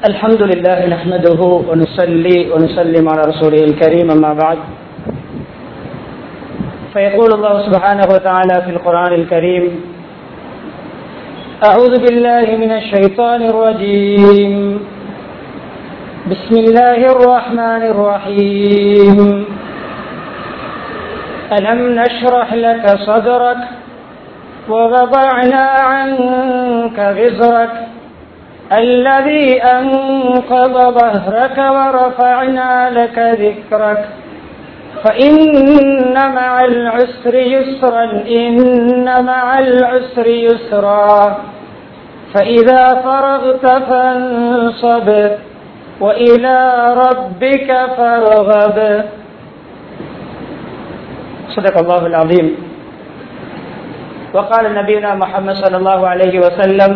الحمد لله نحمده ونصلي ونسلم على رسوله الكريم أما بعد فيقول الله سبحانه وتعالى في القرآن الكريم أعوذ بالله من الشيطان الرجيم بسم الله الرحمن الرحيم ألم نشرح لك صدرك ووضعنا عنك غزرك الذي أنقض ظهرك ورفعنا لك ذكرك فإن مع العسر يسرا إن مع العسر يسرا فإذا فرغت فانصب وإلى ربك فارغب صدق الله العظيم وقال نبينا محمد صلى الله عليه وسلم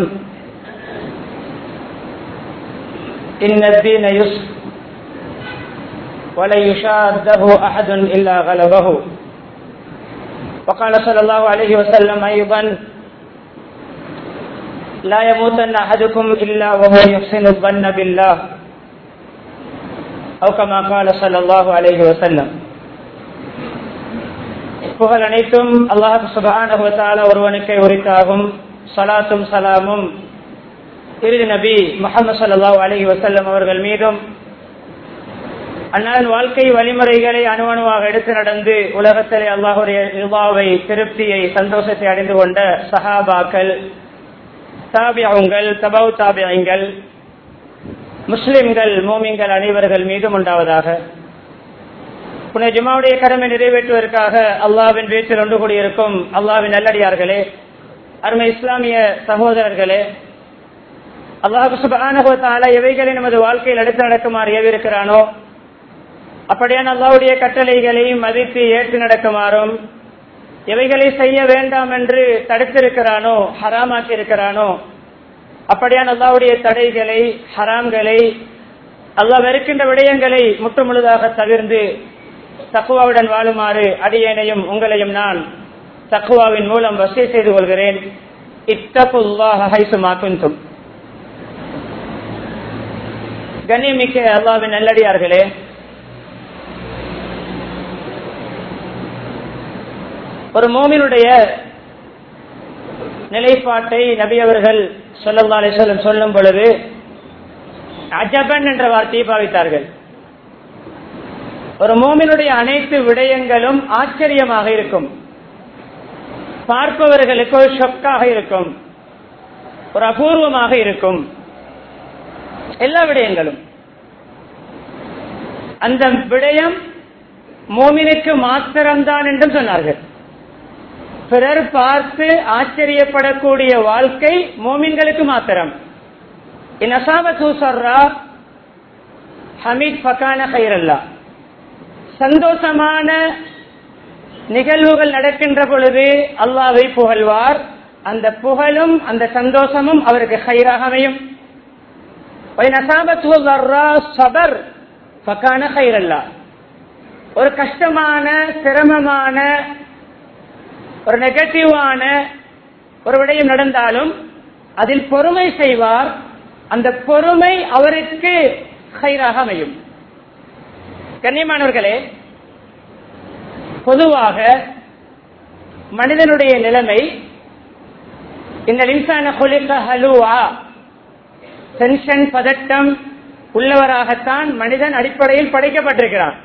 إن الدين يسر ولن يشاده أحد إلا غلبه وقال صلى الله عليه وسلم أيضا لا يموتن أحدكم إلا وهو يحسن الظن بالله أو كما قال صلى الله عليه وسلم புகழ் அனைத்தும் அல்லாஹு சுபான ஒருவனுக்கு உரித்தாகும் சலாத்தும் சலாமும் இறுதி நபி முகமது சல்லாஹூ அலஹி வசல்லம் அவர்கள் மீதும் அண்ணன் வாழ்க்கை வழிமுறைகளை அணுவணுவாக எடுத்து நடந்து உலகத்திலே அல்லாஹுடைய நிர்வாவை திருப்தியை சந்தோஷத்தை அடைந்து கொண்ட சஹாபாக்கள் தாபியங்கள் தபவு தாபியங்கள் முஸ்லிம்கள் மோமிங்கள் அனைவர்கள் மீதும் உண்டாவதாக புனே ஜுமாவுடைய கடமை நிறைவேற்றுவதற்காக அல்லாவின் வீட்டில் ஒன்று கூடியிருக்கும் அல்லாவின் நல்லடியார்களே அருமை இஸ்லாமிய சகோதரர்களே அல்லாஹு சுபான எவைகளை நமது வாழ்க்கையில் எடுத்து நடக்குமாறு ஏவிருக்கிறானோ அப்படியான அல்லாவுடைய கட்டளைகளை மதித்து ஏற்று நடக்குமாறும் எவைகளை செய்ய வேண்டாம் என்று தடுத்திருக்கிறானோ ஹராமாக்கி இருக்கிறானோ அப்படியான அல்லாவுடைய தடைகளை ஹராம்களை அல்லா வெறுக்கின்ற விடயங்களை முற்றுமுழுதாக தவிர்ந்து தக்குவாவுடன் வாழுமாறு அடியேனையும் உங்களையும் நான் தக்குவாவின் மூலம் வசதி செய்து கொள்கிறேன் இத்தகுல்லாஹுமாக்கும் கண்ணியமிக்க அல்லாவின் நல்லடியார்களே ஒரு மோமினுடைய நிலைப்பாட்டை நபி அவர்கள் சொல்லல்லா அலிசல்லம் சொல்லும் பொழுது அஜபன் என்ற வார்த்தையை பாவித்தார்கள் ஒரு மோமினுடைய அனைத்து விடயங்களும் ஆச்சரியமாக இருக்கும் பார்ப்பவர்களுக்கு ஒரு ஷொக்காக இருக்கும் ஒரு அபூர்வமாக இருக்கும் எல்லா விடயங்களும் அந்த விடயம் மோமினுக்கு மாத்திரம்தான் என்றும் சொன்னார்கள் பிறர் பார்த்து ஆச்சரியப்படக்கூடிய வாழ்க்கை மோமின்களுக்கு மாத்திரம் ஹமீத் பக்கான கைரல்லா சந்தோஷமான நிகழ்வுகள் நடக்கின்ற பொழுது அல்லாவை புகழ்வார் அந்த புகழும் அந்த சந்தோஷமும் அவருக்கு கயிறாக அமையும் சபர் பக்கான கயிறல்லா ஒரு கஷ்டமான சிரமமான ஒரு நெகட்டிவான ஒரு விடயம் நடந்தாலும் அதில் பொறுமை செய்வார் அந்த பொறுமை அவருக்கு கயிறாக அமையும் கண்ணியமானவர்களே பொதுவாக மனிதனுடைய நிலைமை இந்த இன்சான கொலிக்க ஹலுவா டென்ஷன் பதட்டம் உள்ளவராகத்தான் மனிதன் அடிப்படையில் படைக்கப்பட்டிருக்கிறான்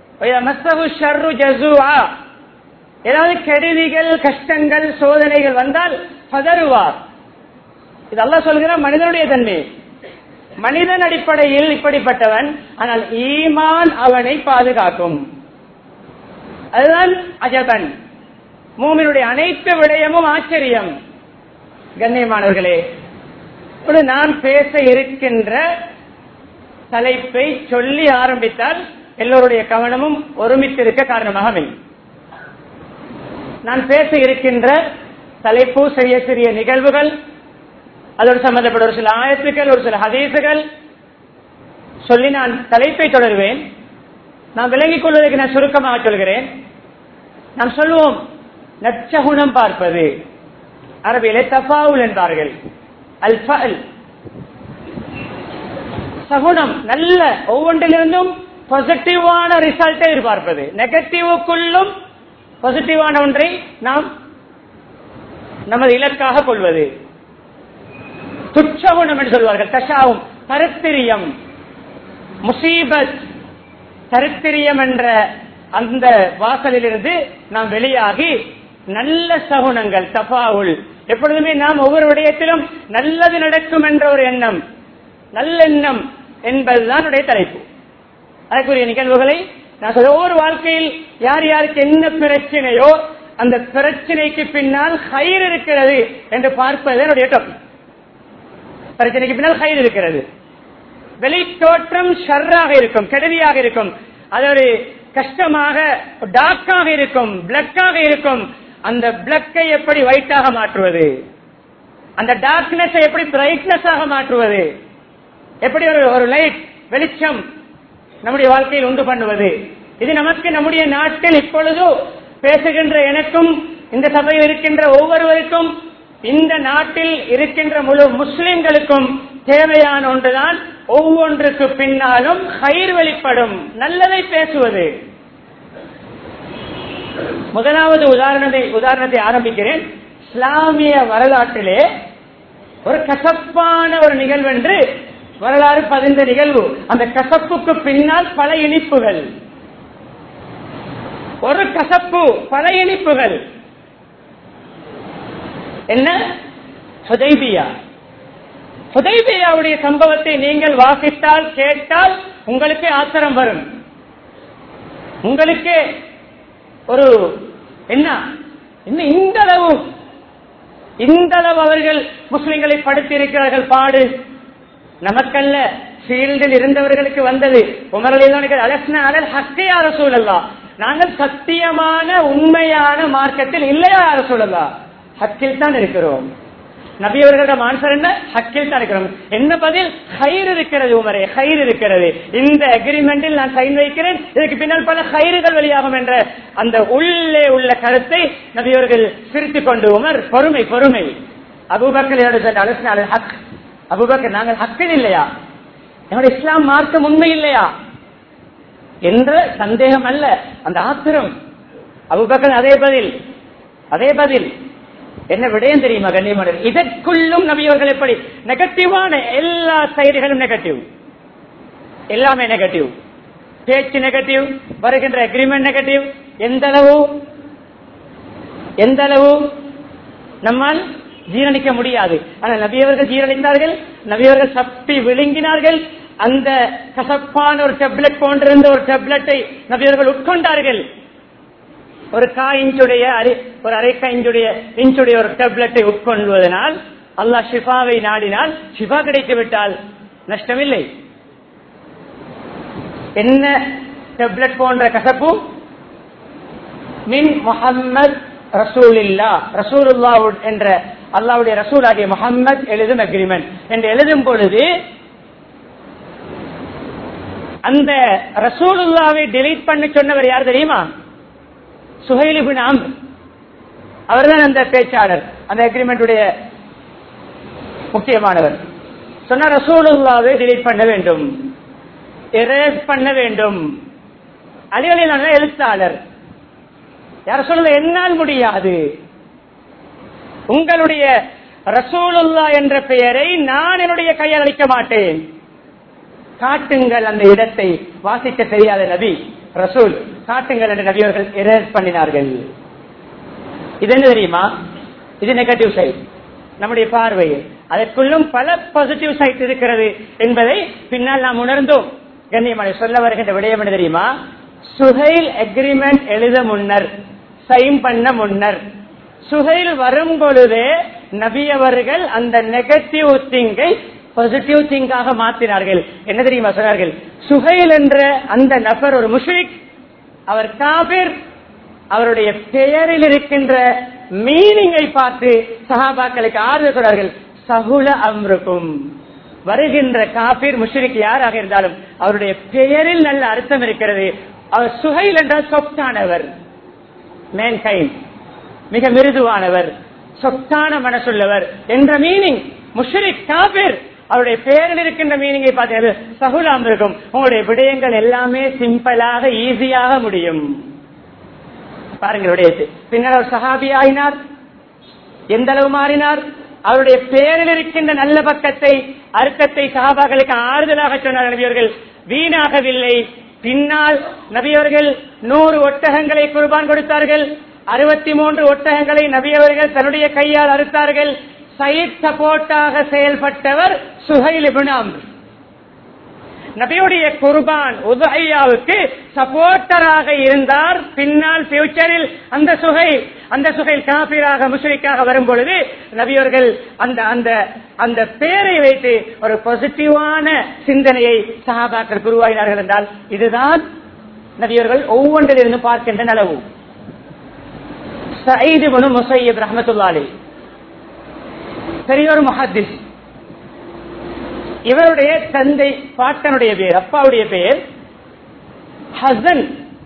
ஏதாவது கெடுதிகள் கஷ்டங்கள் சோதனைகள் வந்தால் பதறுவார் இதெல்லாம் சொல்கிற மனிதனுடைய தன்மை மனிதன் அடிப்படையில் இப்படிப்பட்டவன் ஆனால் ஈமான் அவனை பாதுகாக்கும் அதுதான் அஜபன் மூமினுடைய அனைத்து விடயமும் ஆச்சரியம் கண்ணியமானவர்களே இப்படி நான் பேச இருக்கின்ற தலைப்பை சொல்லி ஆரம்பித்தால் எல்லோருடைய கவனமும் ஒருமித்திருக்க காரணமாக அமையும் நான் பேச இருக்கின்ற தலைப்பு சிறிய சிறிய நிகழ்வுகள் அதோடு சம்பந்தப்பட்ட ஒரு சில ஆயத்துக்கள் ஒரு சில ஹதீசுகள் சொல்லி நான் தலைப்பை தொடர்வேன் நான் விளங்கிக் கொள்வதற்கு நான் சுருக்கமாக சொல்கிறேன் நாம் சொல்லுவோம் நச்சகுணம் பார்ப்பது அரபியிலே தஃபாவுல் என்பார்கள் அல் ஃபஅல் சகுனம் நல்ல ஒவ்வொன்றிலிருந்தும் பாசிட்டிவான ரிசல்ட்டை எதிர்பார்ப்பது நெகட்டிவுக்குள்ளும் பாசிட்டிவான ஒன்றை நாம் நமது இலக்காக கொள்வது துச்சகுணம் என்று சொல்வார்கள் கஷாவும் தருத்திரியம் முசீபத் தருத்திரியம் என்ற அந்த வாசலிலிருந்து நாம் வெளியாகி நல்ல சகுனங்கள் தபாவுல் எப்பொழுதுமே நாம் ஒவ்வொரு விடயத்திலும் நல்லது நடக்கும் என்ற ஒரு எண்ணம் நல்லெண்ணம் என்பதுதான் உடைய தலைப்பு அதற்குரிய நிகழ்வுகளை நான் சொல்ல ஒவ்வொரு வாழ்க்கையில் யார் யாருக்கு என்ன பிரச்சனையோ அந்த பிரச்சனைக்கு பின்னால் கயிறு இருக்கிறது என்று பார்ப்பது என்னுடைய டாபிக் பிரச்சனைக்கு பின்னால் கயிறு இருக்கிறது வெளி தோற்றம் ஷர்ராக இருக்கும் கெடுதியாக இருக்கும் அது ஒரு கஷ்டமாக டார்க்காக இருக்கும் பிளக்காக இருக்கும் அந்த பிளக்கை எப்படி ஒயிட்டாக மாற்றுவது அந்த டார்க்னஸ் எப்படி பிரைட்னஸ் ஆக மாற்றுவது எப்படி ஒரு ஒரு லைட் வெளிச்சம் நம்முடைய வாழ்க்கையில் உண்டு பண்ணுவது இது நமக்கு நம்முடைய நாட்டில் இப்பொழுது பேசுகின்ற எனக்கும் இந்த சபையில் இருக்கின்ற ஒவ்வொருவருக்கும் இந்த நாட்டில் இருக்கின்ற முழு முஸ்லிம்களுக்கும் தேவையான ஒன்றுதான் ஒவ்வொன்றுக்கு பின்னாலும் கயிர் வெளிப்படும் நல்லதை பேசுவது முதலாவது உதாரணத்தை உதாரணத்தை ஆரம்பிக்கிறேன் இஸ்லாமிய வரலாற்றிலே ஒரு கசப்பான ஒரு நிகழ்வு என்று வரலாறு பதிந்த நிகழ்வு அந்த கசப்புக்கு பின்னால் பல இனிப்புகள் ஒரு கசப்பு பல இனிப்புகள் என்ன ஹுதைபியா ஹுதைபியாவுடைய சம்பவத்தை நீங்கள் வாசித்தால் கேட்டால் உங்களுக்கு ஆத்திரம் வரும் உங்களுக்கு ஒரு என்ன இன்னும் இந்த அளவு இந்த அளவு அவர்கள் முஸ்லிம்களை படுத்தியிருக்கிறார்கள் பாடு நமக்கல்ல ஃபீல்டில் இருந்தவர்களுக்கு வந்தது உமரலில் அலஸ்ன அலல் ஹக்கையா ரசூலல்லா நாங்கள் சத்தியமான உண்மையான மார்க்கத்தில் இல்லையா ரசூலல்லா ஹக்கில் தான் இருக்கிறோம் நபி அவர்களிடம் ஆன்சர் என்ன ஹக்கில் தான் இருக்கிறோம் என்ன பதில் ஹைர் இருக்கிறது உமரே ஹைர் இருக்கிறது இந்த அக்ரிமெண்டில் நான் சைன் வைக்கிறேன் இதுக்கு பின்னால் பல ஹைறுகள் வெளியாகும் என்ற அந்த உள்ளே உள்ள கருத்தை நபி அவர்கள் சிரித்துக் கொண்டு உமர் பொறுமை பொறுமை அபுபக்கர் அலசின ஹக் அபுபக்கர் நாங்கள் ஹக்கில் இல்லையா என்னோட இஸ்லாம் மார்க்கம் உண்மை இல்லையா என்ற சந்தேகம் அல்ல அந்த ஆத்திரம் அபுபக்கர் அதே பதில் அதே பதில் என்ன விடயம் தெரியுமா கண்ணியமான இதற்குள்ளும் நபியவர்கள் எப்படி நெகட்டிவான எல்லா சைடுகளும் நெகட்டிவ் எல்லாமே நெகட்டிவ் பேச்சு நெகட்டிவ் வருகின்ற அக்ரிமெண்ட் நெகட்டிவ் எந்த அளவு எந்த அளவு நம்மால் ஜீரணிக்க முடியாது ஆனால் நபியவர்கள் ஜீரணித்தார்கள் நபியவர்கள் சப்பி விழுங்கினார்கள் அந்த கசப்பான ஒரு டெப்லெட் போன்றிருந்த ஒரு டெப்லெட்டை நபியவர்கள் உட்கொண்டார்கள் ஒரு கா இன்ச்சுடைய ஒரு அரை கா இன்ச்சுடைய இன்ச்சுடைய ஒரு டேப்லெட்டை உட்கொள்வதனால் அல்லாஹ் ஷிஃபாவை நாடினால் ஷிஃபா கிடைத்து விட்டால் நஷ்டமில்லை என்ன டேப்லெட் போன்ற கசப்பு மின் முகம்மது ரசூலில்லா ரசூலுல்லா என்ற அல்லாவுடைய ரசூல் ஆகிய முகம்மது எழுதும் அக்ரிமெண்ட் என்று எழுதும் பொழுது அந்த ரசூலுல்லாவை டெலீட் பண்ண சொன்னவர் யார் தெரியுமா சுஹைலிபின் ஆம் அவர்தான் அந்த பேச்சாளர் அந்த அக்ரிமெண்டுடைய முக்கியமானவர் சொன்ன ரசூலுல்லாவை டிலீட் பண்ண வேண்டும் எரேஸ் பண்ண வேண்டும் அலிகளில் எழுத்தாளர் யார் சொல்ல என்னால் முடியாது உங்களுடைய ரசூலுல்லா என்ற பெயரை நான் என்னுடைய கையால் அளிக்க மாட்டேன் காட்டுங்கள் அந்த இடத்தை வாசிக்க தெரியாத நபி ரசூல் காட்டுங்கள் என்று நபியவர்கள் எரேஸ் பண்ணினார்கள் இது என்ன தெரியுமா இது நெகட்டிவ் சைட் நம்முடைய பார்வையில் அதற்குள்ளும் பல பாசிட்டிவ் சைட் இருக்கிறது என்பதை பின்னால் நாம் உணர்ந்தோம் கண்ணியமான சொல்ல வருகின்ற விடயம் என்ன தெரியுமா சுகைல் அக்ரிமெண்ட் எழுத முன்னர் சைன் பண்ண முன்னர் சுகைல் வரும் பொழுதே நபியவர்கள் அந்த நெகட்டிவ் திங்கை பாசிட்டிவ் திங்காக மாற்றினார்கள் என்ன தெரியுமா சொன்னார்கள் சுகைல் என்ற அந்த நபர் ஒரு முஷ்ரிக் அவர் காபிர் அவருடைய பெயரில் இருக்கின்ற மீனிங்கை பார்த்து சஹாபாக்களுக்கு ஆறுதல் சொன்னார்கள் சகுல அம்ருக்கும் வருகின்ற காபிர் முஷ்ரிக் யாராக இருந்தாலும் அவருடைய பெயரில் நல்ல அர்த்தம் இருக்கிறது அவர் சுகைல் என்றால் சொத்தானவர் மேன்கைன் மிக மிருதுவானவர் சொத்தான மனசுள்ளவர் என்ற மீனிங் முஷ்ரிக் காபிர் அவருடைய பேரில் இருக்கின்ற மீனிங்கை பார்த்தீங்க சகுலாம் இருக்கும் உங்களுடைய விடயங்கள் எல்லாமே சிம்பிளாக ஈஸியாக முடியும் பாருங்களுடைய பின்னர் அவர் சஹாபி ஆயினார் எந்த அளவு மாறினார் அவருடைய பேரில் இருக்கின்ற நல்ல பக்கத்தை அர்த்தத்தை சகாபாக்களுக்கு ஆறுதலாக சொன்னார் நபியவர்கள் வீணாகவில்லை பின்னால் நபியவர்கள் நூறு ஒட்டகங்களை குர்பான் கொடுத்தார்கள் அறுபத்தி மூன்று ஒட்டகங்களை நபியவர்கள் தன்னுடைய கையால் அறுத்தார்கள் சயிட் சப்போர்ட்டாக செயல்பட்டவர் சுஹைல் இபுனாம் நபியுடைய குர்பான் உதயாவுக்கு சப்போர்ட்டராக இருந்தார் பின்னால் பியூச்சரில் அந்த சுகை அந்த சுகை காபிராக முஸ்லிக்காக வரும் பொழுது நபியவர்கள் அந்த அந்த அந்த பேரை வைத்து ஒரு பாசிட்டிவான சிந்தனையை சகாபாக்கள் உருவாகினார்கள் என்றால் இதுதான் நபியவர்கள் ஒவ்வொன்றிலிருந்து பார்க்கின்ற நலவு சயீது பனு முசையப் ரஹமத்துல்லாலி பெரியவர் முஹத்திஸ் இவருடைய தந்தை பாட்டனுடைய பேர் அப்பாவுடைய பேர் ஹசன்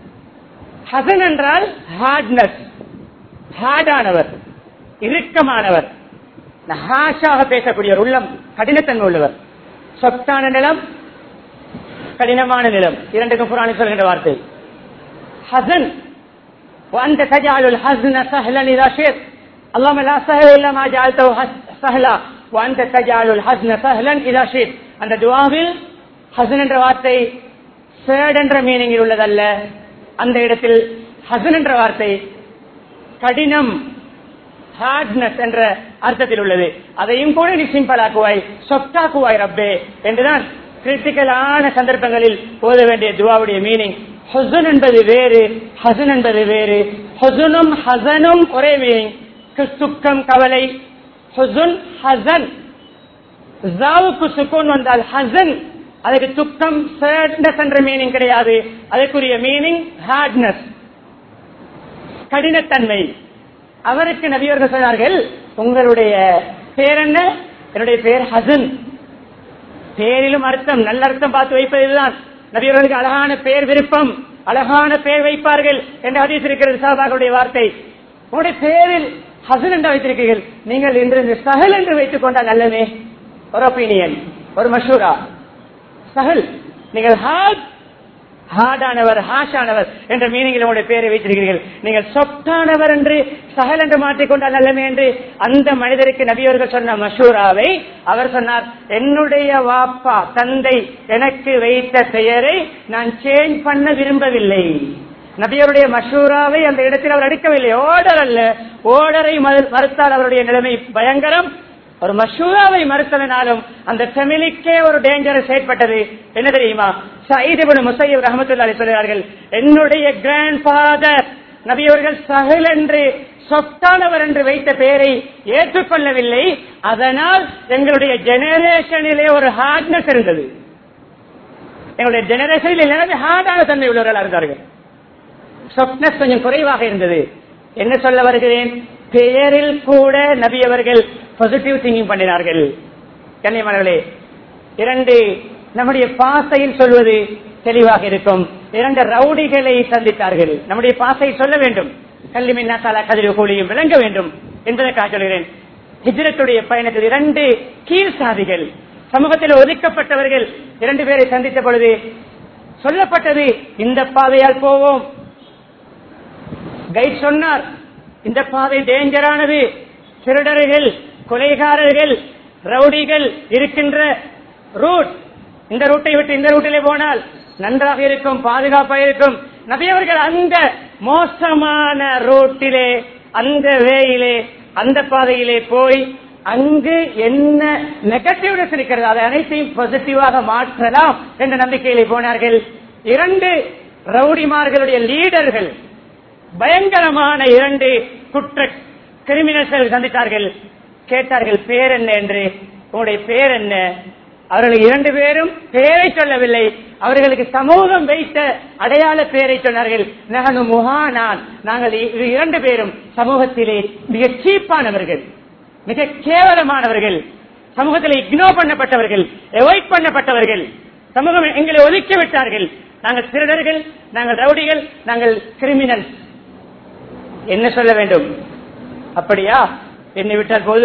ஹசன் என்றால் ஹார்ட்னஸ் ஹார்டானவர் இறுக்கமானவர் ஹாஷாக பேசக்கூடியவர் உள்ளம் கடினத்தன்மை உள்ளவர் சொத்தான நிலம் கடினமான நிலம் இரண்டுக்கும் புராணி சொல்கின்ற வார்த்தை ஹசன் وأنت تجعل الحزن سهلا إذا شئت اللهم لا سهل إلا ما جعلته سهلا وأنت تجعل الحزن سهلا إذا شئت அந்த துவாவில் ஹசன் என்ற வார்த்தை சேட் என்ற மீனிங்கில் உள்ளதல்ல அந்த இடத்தில் ஹசன் என்ற வார்த்தை கடினம் ஹார்ட்னஸ் என்ற அர்த்தத்தில் உள்ளது அதையும் கூட நீ சிம்பிள் ஆக்குவாய் சொப்டாக்குவாய் ரப்பே என்றுதான் கிரிட்டிக்கலான சந்தர்ப்பங்களில் ஓத வேண்டிய துவாவுடைய மீனிங் ஹொசன் என்பது வேறு ஹசன் என்பது வேறு ஹொசனும் ஹசனும் ஒரே மீனிங் துக்கம் கவலை ஹொசுன் ஹசன் ஜாவுக்கு சுக்கூன் வந்தால் ஹசன் அதுக்கு துக்கம் சேட்னஸ் என்ற மீனிங் கிடையாது அதற்குரிய மீனிங் ஹார்ட்னஸ் கடினத்தன்மை அவருக்கு நபியவர்கள் சொன்னார்கள் உங்களுடைய பேர் என்ன என்னுடைய பேர் ஹசன் பேரிலும் அர்த்தம் நல்ல அர்த்தம் பார்த்து வைப்பது இதுதான் நபியவர்களுக்கு அழகான பேர் விருப்பம் அழகான பேர் வைப்பார்கள் என்று ஹதீஸ் இருக்கிறது சாபாக்களுடைய வார்த்தை உங்களுடைய பேரில் ஹசன் என்று வைத்திருக்கிறீர்கள் நீங்கள் இன்று சஹல் என்று வைத்துக் கொண்டால் நல்லவே ஒரு ஒப்பீனியன் ஒரு மஷூரா சஹல் நீங்கள் ஹார்ட் ஹார்டானவர் ஹாஷானவர் என்ற மீனிங்கில் உங்களுடைய பேரை வைத்திருக்கிறீர்கள் நீங்கள் சொத்தானவர் என்று சகல் என்று மாற்றிக்கொண்டால் நல்லமே என்று அந்த மனிதருக்கு நபியவர்கள் சொன்ன மஷூராவை அவர் சொன்னார் என்னுடைய வாப்பா தந்தை எனக்கு வைத்த பெயரை நான் சேஞ்ச் பண்ண விரும்பவில்லை நபியருடைய மஷூராவை அந்த இடத்தில் அவர் எடுக்கவில்லை ஓடர் அல்ல ஓடரை மறுத்தால் அவருடைய நிலைமை பயங்கரம் ஒரு மஷூராவை மறுத்ததனாலும் அந்த ஃபெமிலிக்கே ஒரு டேஞ்சரஸ் ஏற்பட்டது என்ன தெரியுமா சயீதிபுன் முசையப் ரஹமத்துல்லாஹி சொல்கிறார்கள் என்னுடைய கிராண்ட் ஃபாதர் நபியவர்கள் சஹல் என்று சொத்தானவர் என்று வைத்த பெயரை ஏற்றுக்கொள்ளவில்லை அதனால் எங்களுடைய ஜெனரேஷனிலே ஒரு ஹார்ட்னஸ் இருந்தது எங்களுடைய ஜெனரேஷனில் எல்லாமே ஹார்டான தன்மை உள்ளவர்களாக இருந்தார்கள் சொப்னஸ் கொஞ்சம் குறைவாக இருந்தது என்ன சொல்ல வருகிறேன் பெயரில் கூட நபி அவர்கள் பாசிட்டிவ் திங்கிங் பண்ணினார்கள் கண்ணியமானவர்களே இரண்டு நம்முடைய பாசையில் சொல்வது தெளிவாக இருக்கும் இரண்டு ரவுடிகளை சந்தித்தார்கள் நம்முடைய பாசையை சொல்ல வேண்டும் கல்வி மின்னாசாலா கதிரி கூலியும் விளங்க வேண்டும் என்பதற்காக சொல்கிறேன் ஹிஜ்ரத்துடைய பயணத்தில் இரண்டு கீழ் சாதிகள் சமூகத்தில் ஒதுக்கப்பட்டவர்கள் இரண்டு பேரை சந்தித்த பொழுது சொல்லப்பட்டது இந்த பாதையால் போவோம் கைட் சொன்னார் இந்த பாதை டேஞ்சரானது திருடர்கள் கொலைகாரர்கள் ரவுடிகள் இருக்கின்ற ரூட் இந்த ரூட்டை விட்டு இந்த ரூட்டிலே போனால் நன்றாக இருக்கும் பாதுகாப்பாக இருக்கும் நபியவர்கள் அந்த மோசமான ரூட்டிலே அந்த வேயிலே அந்த பாதையிலே போய் அங்கு என்ன நெகட்டிவ்னஸ் இருக்கிறது அதை அனைத்தையும் பாசிட்டிவாக மாற்றலாம் என்ற நம்பிக்கையிலே போனார்கள் இரண்டு ரவுடிமார்களுடைய லீடர்கள் பயங்கரமான இரண்டு குற்ற கிரிமினல்கள் சந்தித்தார்கள் கேட்டார்கள் பேர் என்ன என்று உங்களுடைய பேர் என்ன அவர்கள் இரண்டு பேரும் பெயரை சொல்லவில்லை அவர்களுக்கு சமூகம் வைத்த அடையாள பெயரை சொன்னார்கள் நகனு முகானான் நாங்கள் இ- இரண்டு பேரும் சமூகத்திலே மிக சீப்பானவர்கள் மிக கேவலமானவர்கள் சமூகத்தில் இக்னோர் பண்ணப்பட்டவர்கள் அவாய்ட் பண்ணப்பட்டவர்கள் சமூகம் எங்களை ஒதுக்கி விட்டார்கள் நாங்கள் திருடர்கள் நாங்கள் ரவுடிகள் நாங்கள் கிரிமினல் என்ன சொல்ல வேண்டும் அப்படியா என்னை விட்டால் போதும்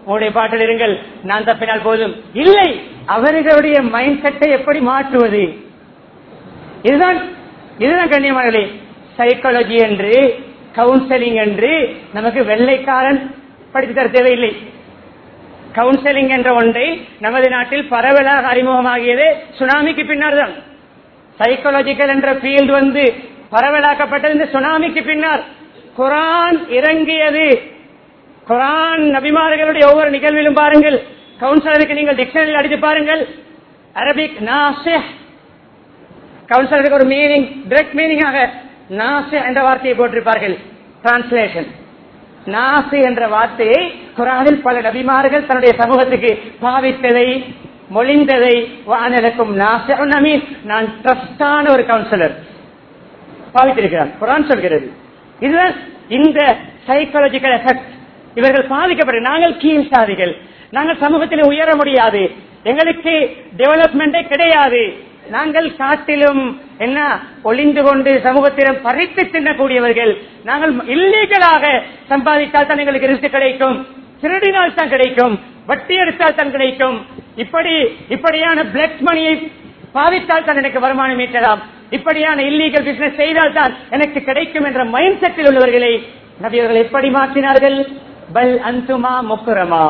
உங்களுடைய பாட்டில் இருங்கள் நான் தப்பினால் போதும் இல்லை அவர்களுடைய மைண்ட் செட்டை எப்படி மாற்றுவது இதுதான் இதுதான் கண்ணியமானே சைக்காலஜி என்று கவுன்சிலிங் என்று நமக்கு வெள்ளைக்காரன் படித்து தர தேவையில்லை கவுன்சிலிங் என்ற ஒன்றை நமது நாட்டில் பரவலாக அறிமுகமாகியது சுனாமிக்கு பின்னர் தான் சைக்காலஜிக்கல் என்ற ஃபீல்டு வந்து பரவலாக்கப்பட்டது இந்த சுனாமிக்கு பின்னர் குரான் இறங்கியது குரான் நபிமார்களுடைய ஒவ்வொரு நிகழ்விலும் பாருங்கள் கவுன்சிலருக்கு நீங்கள் டிக்ஷனரியில் அடித்து பாருங்கள் அரபிக் நாசே கவுன்சிலருக்கு ஒரு மீனிங் டிரெக்ட் மீனிங்காக நாசே என்ற வார்த்தையை போட்டிருப்பார்கள் டிரான்ஸ்லேஷன் நாசு என்ற வார்த்தையை குரானில் பல நபிமார்கள் தன்னுடைய சமூகத்துக்கு பாவித்ததை மொழிந்ததை வானலுக்கும் நாச மீன் நான் ட்ரஸ்டான ஒரு கவுன்சிலர் பாவித்திருக்கிறான் குரான் சொல்கிறது இதுதான் இந்த சைக்காலஜிக்கல் எஃபெக்ட் இவர்கள் பாதிக்கப்பட்ட நாங்கள் கீழ் சாதிகள் நாங்கள் சமூகத்தில் உயர முடியாது எங்களுக்கு டெவலப்மெண்டே கிடையாது நாங்கள் காட்டிலும் என்ன ஒளிந்து கொண்டு சமூகத்திடம் பறித்து தின்னக்கூடியவர்கள் நாங்கள் இல்லீகலாக சம்பாதித்தால் தான் எங்களுக்கு ரிஸ்க் கிடைக்கும் திருடினால் தான் கிடைக்கும் வட்டி எடுத்தால் தான் கிடைக்கும் இப்படி இப்படியான பிளட் மணியை பாவித்தால் தான் எனக்கு வருமானம் ஈட்டலாம் இப்படியான இல்லீகல் பிசினஸ் செய்தால் தான் எனக்கு கிடைக்கும் என்ற மைண்ட் செட்டில் உள்ளவர்களை நபியவர்கள் எப்படி மாற்றினார்கள் பல் அந்துமா முக்குரமா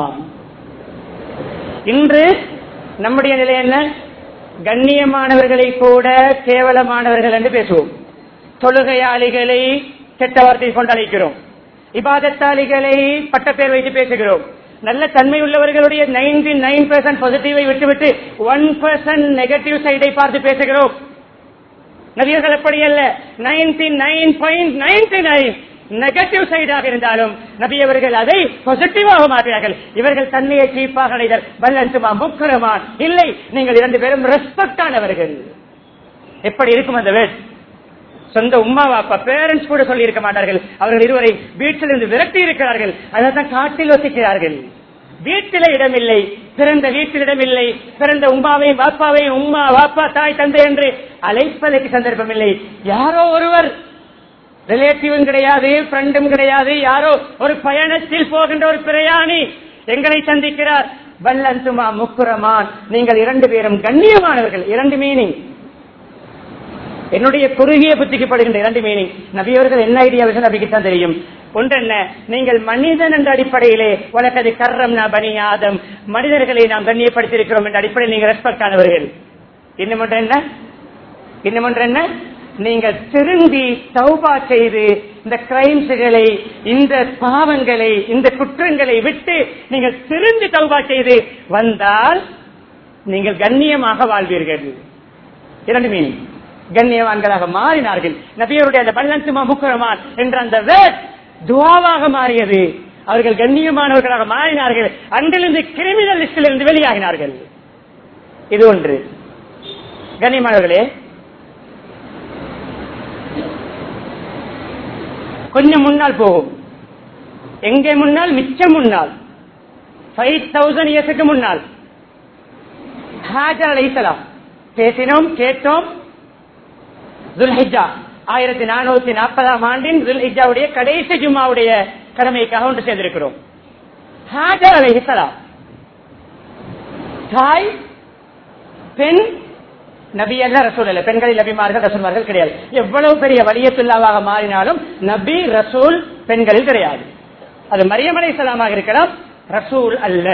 இன்று நம்முடைய நிலை என்ன கண்ணியமானவர்களை கூட கேவலமானவர்கள் என்று பேசுவோம் தொழுகையாளிகளை கெட்ட வார்த்தை கொண்டு அழைக்கிறோம் இபாதத்தாளிகளை பட்டப்பேர் வைத்து பேசுகிறோம் நல்ல தன்மை உள்ளவர்களுடைய நைன்டி நைன் பெர்சன்ட் பாசிட்டிவை விட்டுவிட்டு ஒன் பெர்சன்ட் நெகட்டிவ் சைடை பார்த்து பேசுகிறோம் நபியர்கள் எப்படி அல்ல ninety nine point ninety nine negative சைடாக இருந்தாலும் நபியவர்கள் அதை பாசிட்டிவாக மாற்றினார்கள் இவர்கள் தன்மையை சீப்பாக அடைதல் வல்லன்சுமா முக்கரமான் இல்லை நீங்கள் இரண்டு பேரும் ரெஸ்பெக்ட் ஆனவர்கள் எப்படி இருக்கும் அந்த வேட் சொந்த உமா வாப்பா பேரண்ட்ஸ் கூட சொல்லி இருக்க மாட்டார்கள் அவர்கள் இருவரை வீட்டில் இருந்து விரட்டி இருக்கிறார்கள் அதான் காட்டில் வசிக்கிறார்கள் வீட்டில இடமில்லை பிறந்த வீட்டில் இடமில்லை பிறந்த உமாவையும் வாப்பாவையும் உமா வாப்பா தாய் தந்தை என்று அழைப்பதற்கு சந்தர்ப்பம் இல்லை யாரோ ஒருவர் ரிலேட்டிவும் கிடையாது ஃப்ரெண்டும் கிடையாது யாரோ ஒரு பயணத்தில் போகின்ற ஒரு பிரயாணி எங்களை சந்திக்கிறார் வல்லந்துமா முக்குரமான் நீங்கள் இரண்டு பேரும் கண்ணியமானவர்கள் இரண்டு மீனிங் என்னுடைய குறுகிய புத்திக்கு படுகின்ற இரண்டு மீனிங் நபியவர்கள் என்ன ஐடியா விஷயம் நபிக்கு தான் தெரியும் ஒன்றென்ன நீங்கள் மனிதன் என்ற அடிப்படையிலே உலகது கர்ரம் பனி ஆதம் மனிதர்களை நாம் கண்ணியப்படுத்தியிருக்கிறோம் என்ற அடிப்படையில் நீங்கள் ரெஸ்பெக்ட் ஆனவர்கள் இன்னும் ஒன்று என்ன இன்னும் ஒன்று என்ன நீங்கள் திரும்பி தௌபா செய்து இந்த கிரைம்ஸ்களை இந்த பாவங்களை இந்த குற்றங்களை விட்டு நீங்கள் திரும்பி தௌபா செய்து வந்தால் நீங்கள் கண்ணியமாக வாழ்வீர்கள் இரண்டு மீனிங் கண்ணியவான்களாக மாறினார்கள் நபியருடைய அந்த பல்லந்துமா முக்குரமான் என்ற அந்த வேட் துவாவாக மாறியது அவர்கள் கண்ணியமானவர்களாக மாறினார்கள் அன்றிலிருந்து கிரிமினல் லிஸ்டில் இருந்து வெளியாகினார்கள் இது ஒன்று கண்ணியமானவர்களே கொஞ்சம் முன்னால் போகும் எங்கே முன்னால் மிச்சம் முன்னால் ஃபைவ் தௌசண்ட் இயர்ஸுக்கு முன்னால் ஹாஜர் அலைசலாம் பேசினோம் கேட்டோம் துல்ஹிஜா ஆயிரத்தி நானூத்தி நாற்பதாம் ஆண்டின் துல்ஹிஜாவுடைய கடைசி ஜும்மாவுடைய கடமைக்காக ஒன்று சேர்ந்திருக்கிறோம் ஹாஜர் அலைஹிசலாம் தாய் பெண் நபி அல்ல ரசூல் அல்ல பெண்களில் நபிமார்கள் ரசூல்மார்கள் கிடையாது எவ்வளவு பெரிய வலியத்துல்லாவாக மாறினாலும் நபி ரசூல் பெண்களில் கிடையாது அது மரியமலை சலாமாக இருக்கலாம் ரசூல் அல்ல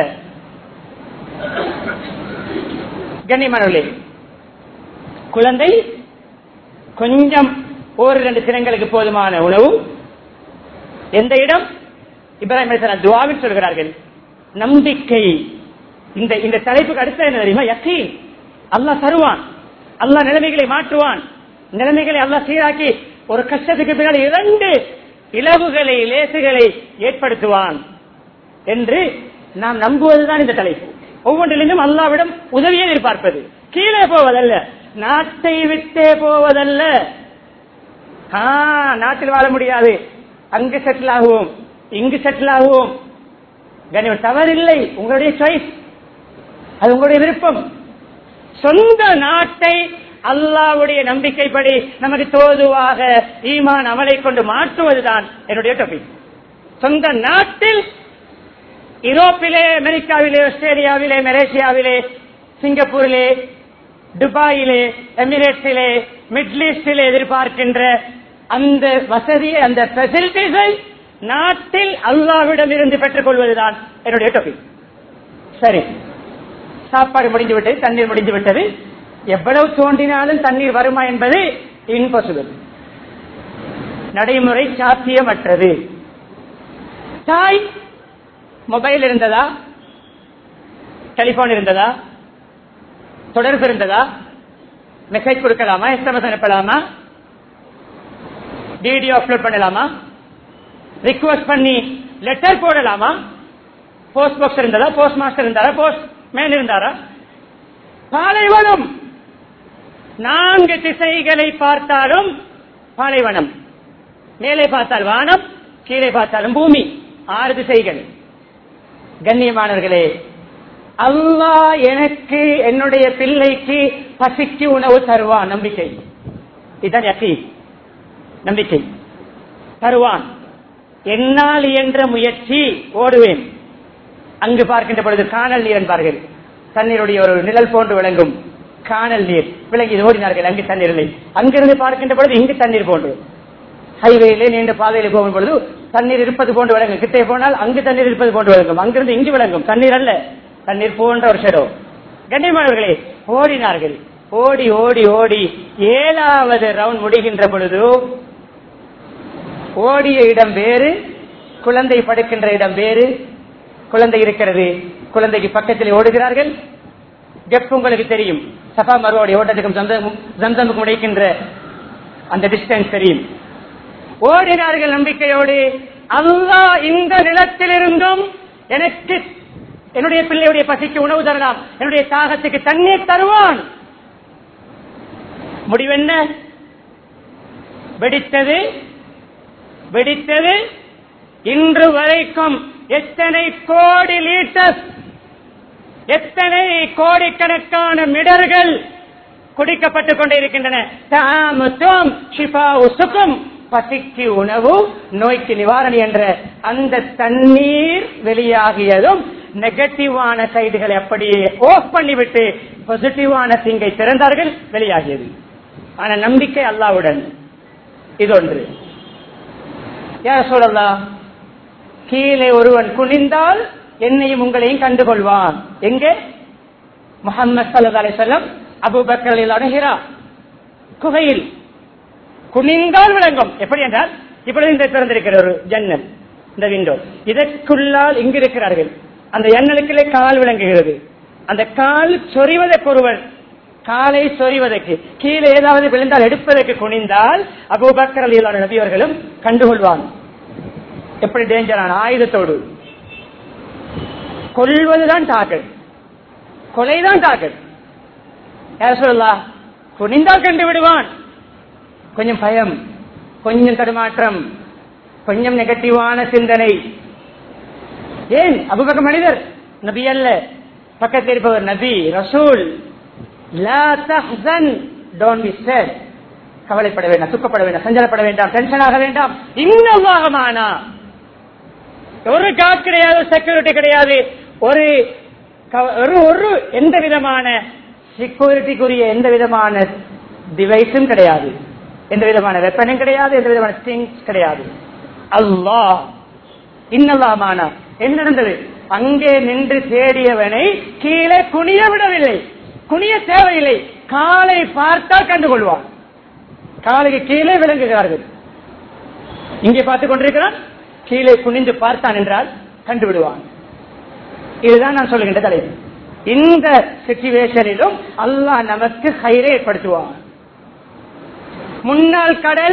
கண்ணியமானவர்களே குழந்தை கொஞ்சம் ஒரு ரெண்டு தினங்களுக்கு போதுமான உணவு எந்த இடம் இப்ராஹிம் அலிஸ்லாம் துவாவில் சொல்கிறார்கள் நம்பிக்கை இந்த இந்த தலைப்புக்கு அடுத்த என்ன தெரியுமா யக்கீன் அல்லாஹ் தருவான் அல்லாஹ் நிலைமைகளை மாற்றுவான் நிலைமைகளை அல்லாஹ் சீராக்கி ஒரு கஷ்டத்துக்கு பின்னால் இரண்டு இலவுகளை லேசுகளை ஏற்படுத்துவான் என்று நாம் நம்புவதுதான் இந்த தலைப்பு ஒவ்வொன்றிலும் அல்லாவிடம் உதவியை எதிர்பார்ப்பது கீழே போவதல்ல நாட்டை விட்டே போவதல்ல ஆ, நாட்டில் வாழ முடியாது அங்கு செட்டில் ஆகுவோம் இங்கு செட்டில் ஆகுவோம் கனிவன் தவறில்லை உங்களுடைய சாய்ஸ் அது உங்களுடைய விருப்பம் சொந்த நாட்டை அல்லாவுடைய நம்பிக்கைப்படி நமக்கு தோதுவாக ஈமான் அமலை கொண்டு மாற்றுவதுதான் என்னுடைய டாபிக் சொந்த நாட்டில் யூரோப்பிலே அமெரிக்காவிலே ஆஸ்திரேலியாவிலே மலேசியாவிலே சிங்கப்பூரிலே துபாயிலே எமிரேட்ஸிலே மிடில் ஈஸ்டிலே எதிர்பார்க்கின்ற அந்த வசதியை அந்த பெசிலிட்டிஸை நாட்டில் அல்லாவிடம் இருந்து பெற்றுக் கொள்வதுதான் என்னுடைய டாபிக் சரி சாப்பாடு முடிந்து விட்டது தண்ணீர் முடிந்து விட்டது எவ்வளவு தோண்டினாலும் தண்ணீர் வருமா என்பது இம்பாசிபிள் நடைமுறை சாத்தியமற்றது தாய் மொபைல் இருந்ததா டெலிபோன் இருந்ததா தொடர்பு இருந்ததா மெசேஜ் கொடுக்கலாமா எஸ்எம்எஸ் அனுப்பலாமா வீடியோ அப்லோட் பண்ணலாமா ரிக்வஸ்ட் பண்ணி லெட்டர் போடலாமா போஸ்ட் பாக்ஸ் இருந்ததா போஸ்ட் மாஸ்டர் இருந்தாரா போஸ்ட் மேன் இருந்தாரா பாலைவனம் நான்கு திசைகளை பார்த்தாலும் பாலைவனம் மேலே பார்த்தால் வானம் கீழே பார்த்தாலும் பூமி ஆறு திசைகள் கண்ணியமானவர்களே அல்லாஹ் எனக்கு என்னுடைய பிள்ளைக்கு பசிக்கு உணவு தருவான் நம்பிக்கை இதுதான் யக்கீ நம்பிக்கை தருவான் என்னால் இயன்ற முயற்சி ஓடுவேன் அங்கு பார்க்கின்ற பொழுது காணல் நீர் என்பார்கள் தண்ணீருடைய ஒரு நிழல் போன்று விளங்கும் காணல் நீர் விளங்கி ஓடினார்கள் அங்கு தண்ணீர் இல்லை அங்கிருந்து பார்க்கின்ற பொழுது இங்கு தண்ணீர் போன்று ஹைவேயிலே நீண்ட பாதையில போகும் பொழுது தண்ணீர் இருப்பது போன்று விளங்கும் கிட்டே போனால் அங்கு தண்ணீர் இருப்பது போன்று விளங்கும் அங்கிருந்து இங்கு விளங்கும் தண்ணீர் அல்ல தண்ணீர் போன்ற ஒரு ஷெடோ கண்ணியமானவர்களே ஓடினார்கள் ஓடி ஓடி ஓடி ஏழாவது ரவுண்ட் முடிகின்ற பொழுது ஓடிய இடம் வேறு குழந்தை படுக்கின்ற இடம் வேறு குழந்தை இருக்கிறது குழந்தைக்கு பக்கத்தில் ஓடுகிறார்கள் கெப் உங்களுக்கு தெரியும் சபா மருவோடைய ஓட்டத்துக்கும் ஜம்சமுக்கும் உடைக்கின்ற அந்த டிஸ்டன்ஸ் தெரியும் ஓடினார்கள் நம்பிக்கையோடு அல்லாஹ் இந்த நிலத்திலிருந்தும் எனக்கு என்னுடைய பிள்ளையுடைய பசிக்கு உணவு தரலாம் என்னுடைய தாகத்துக்கு தண்ணீர் தருவான் முடிவென்ன வெடித்தது வெடித்தது இன்று வரைக்கும் எத்தனை கோடி லிட்டர் எத்தனை கோடிக்கணக்கான மிடர்கள் குடிக்கப்பட்டுக் கொண்டே இருக்கின்றன தாமத்துவம் ஷிஃபாவு சுகம் பசிக்கு உணவு நோய்க்கு நிவாரணி என்ற அந்த தண்ணீர் வெளியாகியதும் நெகட்டிவான சைடுகளை அப்படியே ஆஃப் பண்ணிவிட்டு பாசிட்டிவான திங்கை திறந்தார்கள் வெளியாகியது ஆனா நம்பிக்கை அல்லாவுடன் இதொன்று யார் சொல்லலாம் கீழே ஒருவன் குனிந்தால் என்னையும் உங்களையும் கண்டுகொள்வான் எங்கே முகமது சல்லா அலிசல்லம் அபுபக்கர் அணுகிறா குகையில் குனிந்தால் விளங்கும் எப்படி என்றால் இப்பொழுது இந்த திறந்திருக்கிற ஒரு ஜன்னல் இந்த விண்டோ இதற்குள்ளால் இங்கு இருக்கிறார்கள் அந்த ஜன்னலுக்குள்ளே கால் விளங்குகிறது அந்த கால் சொறிவதற்கு ஒருவன் காலை சொறிவதற்கு கீழே ஏதாவது விழுந்தால் எடுப்பதற்கு குனிந்தால் அபூபக்கர் அலியலான நபியவர்களும் கண்டுகொள்வான் எப்படி டேஞ்சரான ஆயுதத்தோடு கொள்வதுதான் டார்கெட் கொலைதான் டார்கெட் யார் சொல்லலாம் குனிந்தால் கண்டு விடுவான் கொஞ்சம் பயம் கொஞ்சம் தடுமாற்றம் கொஞ்சம் நெகட்டிவான சிந்தனை ஏன் அபுபக்க மனிதர் நபி அல்ல பக்கத்தில் இருப்பவர் நபி ரசூல் லா தஹ்சன் டோன்ட் பி சேட் கவலைப்பட வேண்டாம் துக்கப்பட வேண்டாம் சஞ்சலப்பட வேண்டாம் டென்ஷன் ஆக வேண்டாம் இன்னமாகமானா ஒரு காட் கிடையாது செக்யூரிட்டி கிடையாது ஒரு க- ஒரு ஒரு எந்த விதமான செக்யூரிட்டிக்குரிய எந்த விதமான டிவைஸும் கிடையாது எந்த விதமான வெப்பனும் கிடையாது எந்த விதமான ஸ்டிங்ஸ் கிடையாது அல்லாஹ் இன்னல்லாமானா என்ன நடந்தது அங்கே நின்று தேடியவனை கீழே குனிய விடவில்லை குனிய தேவையில்லை காலை பார்த்தால் கண்டுகொள்வான் காலைக்கு கீழே விளங்குகிறார்கள் இங்கே பார்த்துக் கொண்டிருக்கிறான் கீழே குனிந்து பார்த்தான் என்றால் கண்டுவிடுவான் இதுதான் நான் சொல்லுகின்ற தலைப்பு இந்த சிச்சுவேஷனிலும் அல்லாஹ் நமக்கு கயிறை ஏற்படுத்துவான் முன்னாள் கடல்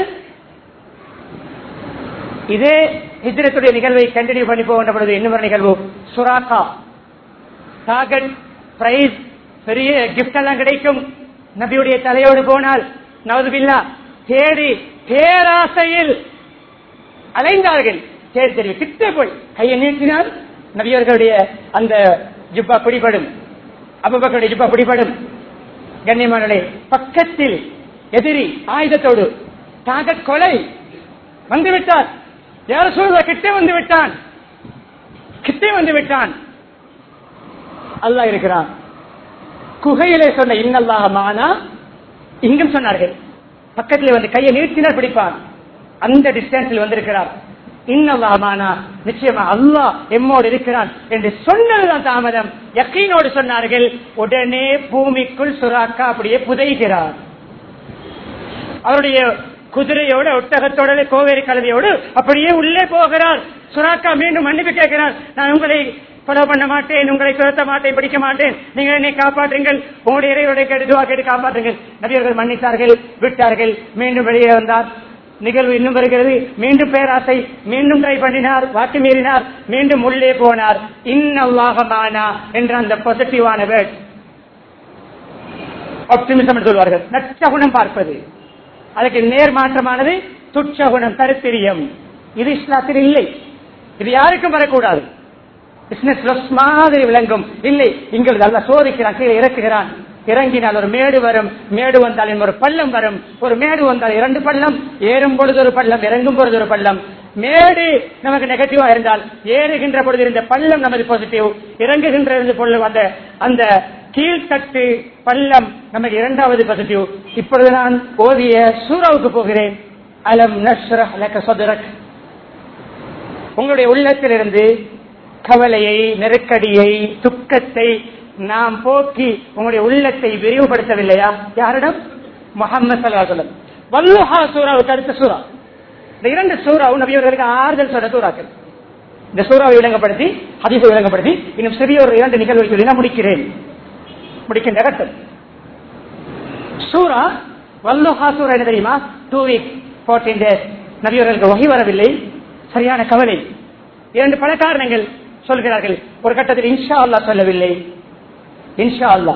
இதே ஹிஜ்ரத்துடைய நிகழ்வை கண்டினியூ பண்ணி போகின்ற பொழுது இன்னும் ஒரு நிகழ்வு சுராக்கா டார்கெட் பிரைஸ் பெரிய கிஃப்ட் எல்லாம் கிடைக்கும் நபியுடைய தலையோடு போனால் நவதுபில்லா தேடி பேராசையில் அலைந்தார்கள் தேடி தெரிவி கிட்டே போய் கையை நீட்டினால் நபியர்களுடைய அந்த ஜிப்பா பிடிபடும் அபுபக்கருடைய ஜிப்பா பிடிபடும் கண்ணியமானே பக்கத்தில் எதிரி ஆயுதத்தோடு டார்கெட் கொலை வந்துவிட்டார் யார் சொல்ற கிட்டே வந்து விட்டான் கிட்டே வந்து விட்டான் அல்லாஹ் இருக்கிறான் குகையிலே சொன்ன இன்னல்லாக மானா இங்கும் சொன்னார்கள் பக்கத்தில் வந்து கையை நீட்டினால் பிடிப்பான் அந்த டிஸ்டன்ஸில் வந்திருக்கிறார் இன்னல்லாமானா நிச்சயமா அல்லாஹ் எம்மோடு இருக்கிறான் என்று சொன்னதுதான் தாமதம் யக்கீனோடு சொன்னார்கள் உடனே பூமிக்குள் சுறாக்கா அப்படியே புதைகிறார் அவருடைய குதிரையோட ஒட்டகத்தோட கோவேரி கலவையோடு அப்படியே உள்ளே போகிறார் சுறாக்கா மீண்டும் மன்னிப்பு கேட்கிறார் நான் உங்களை கொலை பண்ண மாட்டேன் உங்களை துரத்த மாட்டேன் பிடிக்க மாட்டேன் நீங்கள் என்னை காப்பாற்றுங்கள் உங்களுடைய இறைவருடைய கெடுதுவா கேட்டு காப்பாற்றுங்கள் நபியர்கள் மன்னித்தார்கள் விட்டார்கள் மீண்டும் வெளியே வந்தார் நிகழ்வு இன்னும் வருகிறது மீண்டும் பேராசை மீண்டும் ட்ரை பண்ணினார் வாக்கு மீறினார் மீண்டும் உள்ளே போனார் இன்னவாகமானா என்ற அந்த பாசிட்டிவான வேர்ட் ஆப்டிமிசம் என்று சொல்வார்கள் நச்சகுணம் பார்ப்பது அதுக்கு நேர்மாற்றமானது துச்சகுணம் கருத்திரியம் இது இஸ்லாத்தில் இல்லை இது யாருக்கும் வரக்கூடாது பிசினஸ் லொஸ் மாதிரி விளங்கும் இல்லை இங்கு நல்லா சோதிக்கிறான் கீழே இறக்குகிறான் இறங்கினால் ஒரு மேடு வரும் மேடு வந்தால் இன்னும் ஒரு பள்ளம் வரும் ஒரு மேடு வந்தால் இரண்டு பள்ளம் ஏறும் பொழுது ஒரு பள்ளம் இறங்கும் பொழுது ஒரு பள்ளம் மேடு நமக்கு நெகட்டிவா இருந்தால் ஏறுகின்ற பொழுது இருந்த பள்ளம் நமது பாசிட்டிவ் இறங்குகின்ற இருந்த பொழுது அந்த அந்த கீழ்த்தட்டு பள்ளம் நமக்கு இரண்டாவது பாசிட்டிவ் இப்பொழுது நான் ஓதிய சூறாவுக்கு போகிறேன் அலம் நஷ்ரஹ் லக சதுரக் உங்களுடைய உள்ளத்திலிருந்து கவலையை நெருக்கடியை துக்கத்தை நாம் போக்கி உங்களுடைய உள்ளத்தை விரிவுபடுத்தவில்லையா யாரிடம் முகமது சல்லாஹலம் வல்லுஹா சூறாவுக்கு அடுத்த சூறா இந்த இரண்டு சூறாவும் நபியவர்களுக்கு ஆறுதல் சொல்ற சூறாக்கள் இந்த சூறாவை விளங்கப்படுத்தி ஹதீஸை விளங்கப்படுத்தி இன்னும் சிறிய ஒரு இரண்டு நிகழ்வு சொல்லி நான் முடிக்கிறேன் முடிக்கின்ற கட்டம் சூரா வல்லுஹா சூரா என்ன தெரியுமா டூ வீக் ஃபோர்டீன் டேஸ் நபியவர்களுக்கு வகை வரவில்லை சரியான கவலை இரண்டு பல காரணங்கள் சொல்கிறார்கள் ஒரு கட்டத்தில் இன்ஷா அல்லா சொல்லவில்லை இன்ஷா அல்லா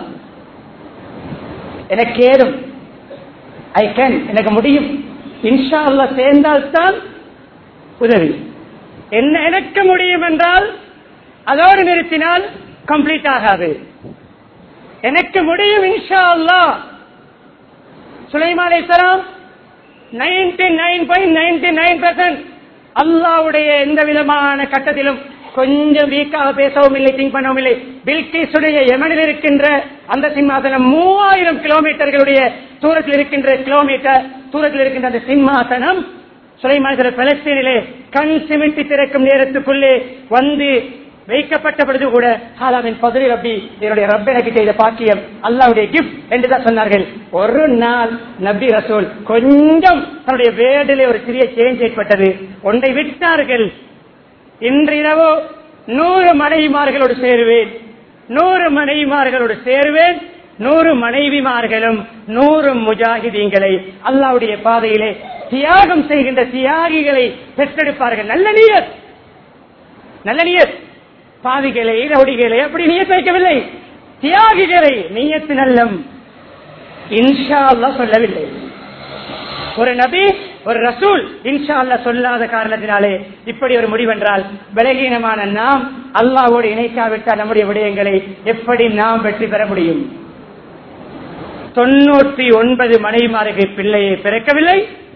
எனக்கு ஏதும் ஐ கேன் எனக்கு முடியும் இன்ஷா அல்லா சேர்ந்தால்தான் உதவி என்ன எனக்கு முடியும் என்றால் அதோடு நிறுத்தினால் கம்ப்ளீட் ஆகாது எனக்கு முடியும் இன்ஷா அல்லா சுலைமான் இஸ்லாம் ninety nine point ninety nine percent அல்லாவுடைய எந்த விதமான கட்டத்திலும் கொஞ்சம் வீக்காக பேசவும் இல்லை திங்க் பண்ணவும் இல்லை பில்கிஸுடைய எமனில் இருக்கின்ற அந்த சிம்மாசனம் மூவாயிரம் கிலோமீட்டர்களுடைய தூரத்தில் இருக்கின்ற கிலோமீட்டர் தூரத்தில் இருக்கின்ற அந்த சிம்மாசனம் சுலைமான் பலஸ்தீனிலே கண் சிமிட்டி திறக்கும் நேரத்துக்குள்ளே வந்து வைக்கப்பட்ட பொழுது கூட ஹாலாவின் பதுரி ரப்பி என்னுடைய ரப்ப எனக்கு செய்த பாக்கியம் அல்லாவுடைய கிஃப்ட் என்றுதான் சொன்னார்கள் ஒரு நாள் நபி ரசூல் கொஞ்சம் தன்னுடைய வேடிலே ஒரு சிறிய சேஞ்ச் ஏற்பட்டது ஒன்றை விட்டார்கள் இன்று இரவு நூறு மனைவிமார்களோடு சேருவேன் நூறு மனைவிமார்களோடு சேருவேன் நூறு மனைவிமார்களும் நூறு முஜாஹிதீன்களை அல்லாவுடைய பாதையிலே தியாகம் செய்கின்ற தியாகிகளை பெற்றெடுப்பார்கள் நல்ல நீயர் நல்ல நீயர் பாவிகளை ரவுடிகளை அப்படி நீயத் வைக்கவில்லை தியாகிகளை நீயத்து நல்லம் இன்ஷா அல்லா சொல்லவில்லை ஒரு நபி ஒரு ரசூல் இன்ஷா அல்லா சொல்லாத காரணத்தினாலே இப்படி ஒரு முடிவென்றால் பலகீனமான நாம் அல்லாவோடு இணைக்காவிட்டால் நம்முடைய விடயங்களை எப்படி நாம் வெற்றி பெற முடியும் தொண்ணூற்றி ஒன்பது மனைவிமார்கள் பிள்ளையை பிறக்கவில்லை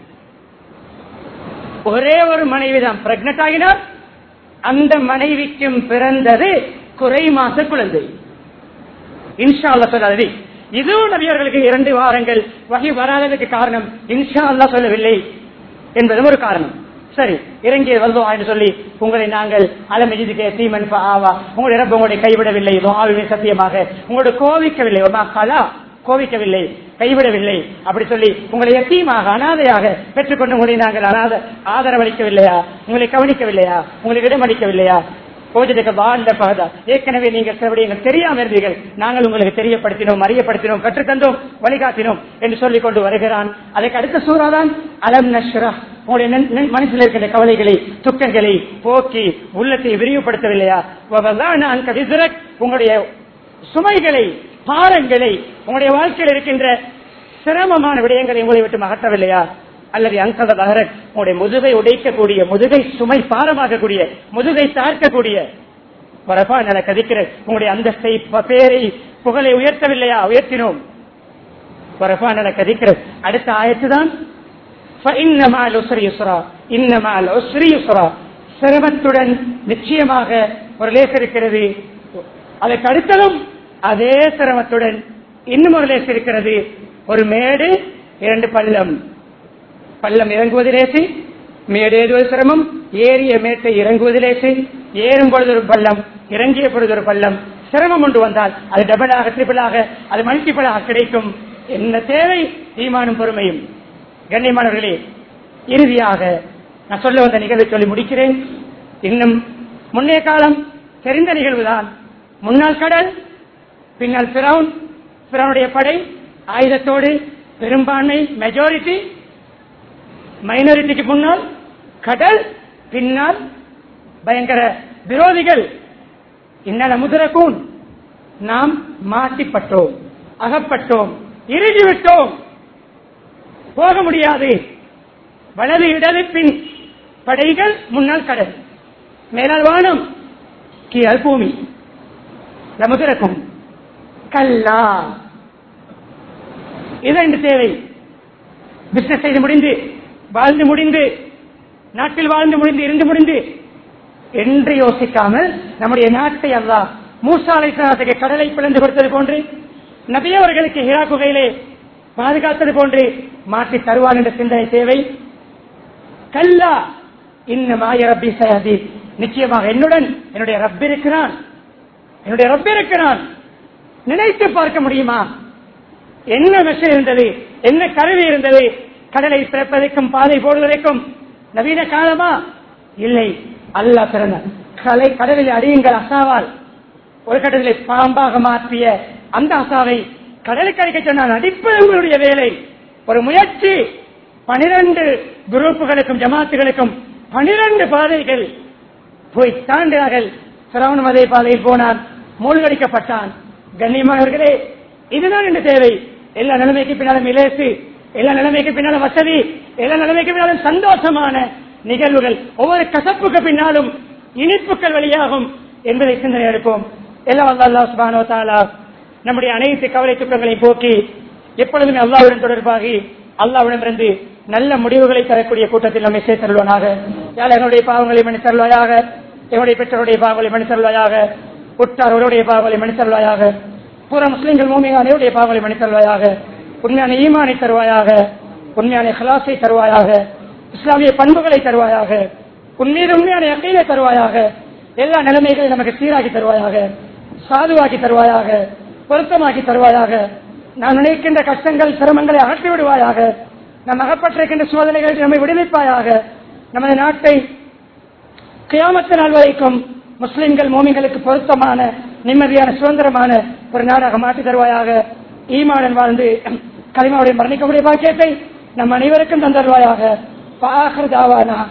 ஒரே ஒரு மனைவி தான் பிரெக்னட் ஆகினார் அந்த மனைவிக்கும் பிறந்தது குறை மாச குழந்தை இன்ஷா அல்லா சொல்லாதது இதுவும் நபியர்களுக்கு இரண்டு வாரங்கள் வகை வராததுக்கு காரணம் இன்ஷா அல்லா சொல்லவில்லை என்பதும் ஒரு காரணம் சரி இறங்கிய வல்வா என்று சொல்லி உங்களை நாங்கள் அலமெஜிதுக்கே தீமன் ஆவா உங்களுடைய ரப்ப உங்களுடைய கைவிடவில்லை ஆவிமே சத்தியமாக உங்களோட கோவிக்கவில்லை ஒரு கலா கோவிக்கவில்லை கைவிடவில்லை அப்படி சொல்லி உங்களை எத்தீமாக அனாதையாக பெற்றுக்கொண்டு உங்களை நாங்கள் அனாத ஆதரவளிக்கவில்லையா உங்களை கவனிக்கவில்லையா உங்களுக்கு இடமளிக்கவில்லையா கோஜத்துக்கு வாழ்ந்த பகதா ஏற்கனவே நீங்கள் சில விடயங்கள் தெரியாம இருந்தீர்கள் நாங்கள் உங்களுக்கு தெரியப்படுத்தினோம் அறியப்படுத்தினோம் கற்றுத்தந்தோம் வழிகாட்டினோம் என்று சொல்லிக் கொண்டு வருகிறான் அதற்கு அடுத்த சூறாதான் அலம் நஷ்ரா உங்களுடைய நென்- நென் மனசில் இருக்கின்ற கவலைகளை துக்கங்களை போக்கி உள்ளத்தை விரிவுபடுத்தவில்லையா அங்க விசுரக் உங்களுடைய சுமைகளை பாரங்களை உங்களுடைய வாழ்க்கையில் இருக்கின்ற சிரமமான விடயங்களை உங்களை விட்டு அகற்றவில்லையா அல்லது அங்கத பகரக் உங்களுடைய முதுகை உடைக்கக்கூடிய முதுகை சுமை பாரமாக்கக்கூடிய முதுகை தார்க்கக்கூடிய வரப்பா நல கதிக்கிற உங்களுடைய அந்தஸ்தை ப- பேரை புகழை உயர்த்தவில்லையா உயர்த்தினோம் வரப்பா நல கதிக்கிற அடுத்த ஆயத்துதான் சிரமத்துடன் நிச்சயமாக ஒரு லேஸ் இருக்கிறது அதற்கு அடுத்ததும் அதே சிரமத்துடன் இன்னும் ஒரு லேஸ் இருக்கிறது ஒரு மேடு இரண்டு பள்ளம் பள்ளம் இறங்குவது லேசு மேடு ஏறுவது சிரமம் ஏறிய மேட்டை இறங்குவது லேசு ஏறும் பொழுது ஒரு பள்ளம் இறங்கிய பொழுது ஒரு பள்ளம் சிரமம் கொண்டு வந்தால் அது டபுளாக ட்ரிபிளாக அது மல்டிபிளாக கிடைக்கும் என்ன தேவை ஈமானும் பொறுமையும் கண்ணியமானவர்களே இறுதியாக நான் சொல்ல வந்த நிகழ்வை சொல்லி முடிக்கிறேன் இன்னும் முன்னே காலம் தெரிந்த நிகழ்வுதான் முன்னாள் கடல் பின்னால் பிரவுன் பிரவுனுடைய படை ஆயுதத்தோடு பெரும்பான்மை மெஜாரிட்டி மைனாரிட்டிக்கு முன்னால் கடல் பின்னால் பயங்கர விரோதிகள் இன்னல முதரக்கூன் நாம் மாட்டிப்பட்டோம் அகப்பட்டோம் இறுகிவிட்டோம் போக முடியாது வலது இடது பின் படைகள் முன்னால் கடல் மேலால் வானம் கீழ் பூமி நமதிரக்கும் கல்லா இதற்கு தேவை பிசினஸ் செய்து முடிந்து வாழ்ந்து முடிந்து நாட்டில் வாழ்ந்து முடிந்து இருந்து முடிந்து என்று யோசிக்காமல் நம்முடைய நாட்டை அல்லா மூசாலை சாதக கடலை பிளந்து கொடுத்தது போன்று நபியவர்களுக்கு ஹிரா குகையிலே பாதுகாத்தது போன்று மாற்றி தருவான் என்ற சிந்தனை தேவை கல்லா இன்னும் ஆய ரப்பி சயதி நிச்சயமாக என்னுடன் என்னுடைய ரப் இருக்கிறான் என்னுடைய ரப் இருக்கிறான் நினைத்து பார்க்க முடியுமா என்ன விஷயம் இருந்தது என்ன கருவி இருந்தது கடலை பிறப்பதற்கும் பாதை போடுவதற்கும் நவீன காலமா இல்லை அல்லாஹ் பிறந்த கலை கடலில் அடியுங்கள் அசாவால் ஒரு கடலில் பாம்பாக மாற்றிய அந்த அசாவை கடலுக்கு அடிக்க சொன்னால் அடிப்பது உங்களுடைய வேலை ஒரு முயற்சி பனிரெண்டு குரூப்புகளுக்கும் ஜமாத்துகளுக்கும் பனிரெண்டு பாதைகள் போய் தாண்டினார்கள் சிரவணம் அதே பாதையில் போனான் மூழ்கடிக்கப்பட்டான் கண்ணியமானவர்களே இதுதான் இந்த தேவை எல்லா நிலைமைக்கு பின்னாலும் இலேசு எல்லா நிலைமைக்கு பின்னாலும் வசதி எல்லா நிலைமைக்கு பின்னாலும் சந்தோஷமான நிகழ்வுகள் ஒவ்வொரு கசப்புக்கு பின்னாலும் இனிப்புகள் வழியாகும் என்பதை சிந்தனை எடுப்போம் எல்லாம் அல்லா சுபானோ தாலா நம்முடைய அனைத்து கவலை துக்கங்களையும் போக்கி எப்பொழுதுமே அல்லாவுடன் தொடர்பாகி அல்லாவிடமிருந்து நல்ல முடிவுகளை தரக்கூடிய கூட்டத்தில் நம்மை சேர்த்தருள்வானாக யார் என்னுடைய பாவங்களை மன்னித்தருள்வாயாக என்னுடைய பெற்றோருடைய பாவங்களை மன்னித்தருள்வாயாக உற்றாரோருடைய பாவங்களை மன்னித்தருள்வாயாக பூரா முஸ்லிம்கள் மூமியானையுடைய பாவங்களை மன்னித்தருள்வாயாக உண்மையான ஈமானை தருவாயாக உண்மையான ஹலாசை தருவாயாக இஸ்லாமிய பண்புகளை தருவாயாக உன்மீது உண்மையான அக்கையை தருவாயாக எல்லா நிலைமைகளையும் நமக்கு சீராக்கி தருவாயாக சாதுவாக்கி தருவாயாக பொருத்தமாக்கி தருவாயாக நாம் நினைக்கின்ற கஷ்டங்கள் சிரமங்களை அகற்றி விடுவாயாக நம் அகப்பட்டிருக்கின்ற சோதனைகளை நம்மை விடுவிப்பாயாக நமது நாட்டை கியாமத்து நாள் வரைக்கும் முஸ்லிம்கள் மோமிங்களுக்கு பொருத்தமான நிம்மதியான சுதந்திரமான ஒரு நாடாக மாற்றி தருவாயாக ஈமாடன் வாழ்ந்து கலிமாவுடைய மரணிக்கக்கூடிய பாக்கியத்தை நம் அனைவருக்கும் தந்தருவாயாக பாகர் தாவானா